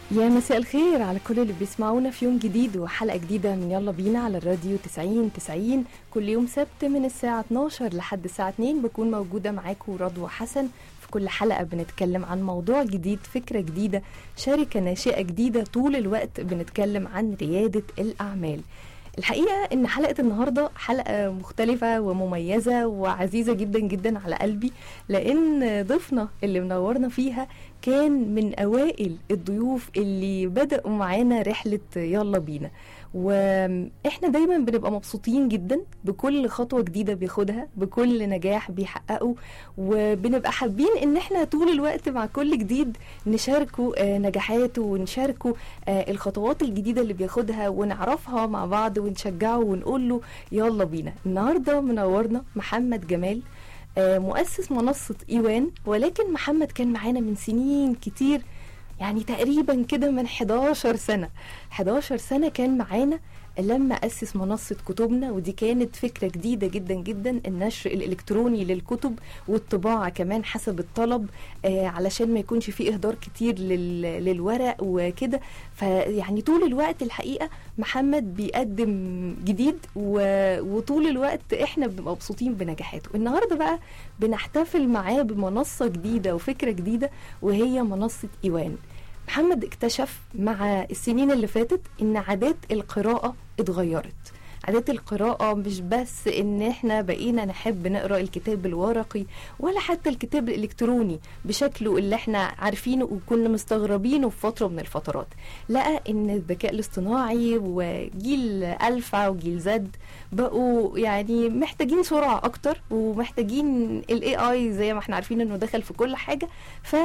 يا مساء الخير على كل اللي بيسمعونا في يوم جديد وحلقة جديدة من يلا بينا على الراديو 90 90 كل يوم سبت من الساعة 12 لحد الساعة 2 بكون موجودة معاكم رضوى حسن في كل حلقة بنتكلم عن موضوع جديد فكرة جديدة شركة ناشئة جديدة طول الوقت بنتكلم عن ريادة الأعمال الحقيقة إن حلقة النهاردة حلقة مختلفة ومميزة وعزيزة جدا جدا على قلبي لأن ضيفنا اللي منورنا فيها كان من أوائل الضيوف اللي بدأوا معانا رحلة يلا بينا واحنا دايما بنبقى مبسوطين جدا بكل خطوه جديده بياخدها بكل نجاح بيحققه وبنبقى حابين ان احنا طول الوقت مع كل جديد نشاركه آه، نجاحاته ونشاركه آه، الخطوات الجديده اللي بياخدها ونعرفها مع بعض ونشجعه ونقول له يلا بينا النهارده منورنا محمد جمال آه، مؤسس منصه ايوان ولكن محمد كان معانا من سنين كتير يعني تقريبا كده من 11 سنة 11 سنة كان معانا لما أسس منصة كتبنا ودي كانت فكرة جديدة جدا جدا النشر الإلكتروني للكتب والطباعة كمان حسب الطلب آه علشان ما يكونش فيه إهدار كتير لل للورق وكده فيعني طول الوقت الحقيقة محمد بيقدم جديد و- وطول الوقت احنا بنبقى مبسوطين بنجاحاته النهاردة بقى بنحتفل معاه بمنصة جديدة وفكرة جديدة وهي منصة إيوان محمد اكتشف مع السنين اللي فاتت ان عادات القراءة اتغيرت عادات القراءة مش بس ان احنا بقينا نحب نقرأ الكتاب الورقي ولا حتى الكتاب الالكتروني بشكله اللي احنا عارفينه وكنا مستغربينه في فترة من الفترات لقى ان الذكاء الاصطناعي وجيل الفا وجيل زد بقوا يعني محتاجين سرعة اكتر ومحتاجين الاي اي زي ما احنا عارفين انه دخل في كل حاجة ف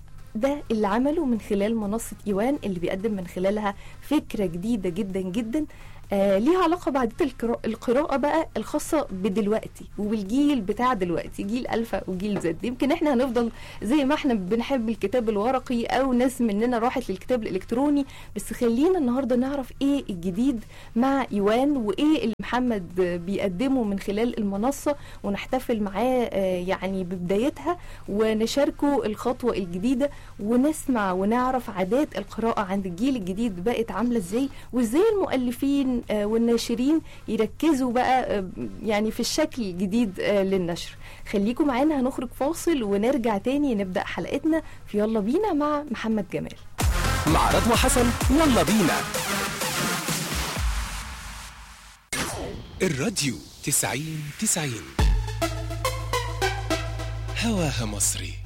ده اللي عمله من خلال منصة إيوان اللي بيقدم من خلالها فكرة جديدة جدا جدا آه ليها علاقة بعادات القراءة, القراءة بقى الخاصة بدلوقتي وبالجيل بتاع دلوقتي جيل ألفا وجيل زد يمكن احنا هنفضل زي ما احنا بنحب الكتاب الورقي أو ناس مننا راحت للكتاب الإلكتروني بس خلينا النهاردة نعرف ايه الجديد مع إيوان وايه اللي محمد بيقدمه من خلال المنصة ونحتفل معاه آه يعني ببدايتها ونشاركه الخطوة الجديدة ونسمع ونعرف عادات القراءة عند الجيل الجديد بقت عاملة ازاي وازاي المؤلفين آه، والناشرين يركزوا بقى آه، يعني في الشكل الجديد آه، للنشر خليكم معانا هنخرج فاصل ونرجع تاني نبدأ حلقتنا في يلا بينا مع محمد جمال مع رضوى حسن يلا بينا الراديو تسعين تسعين هواها مصري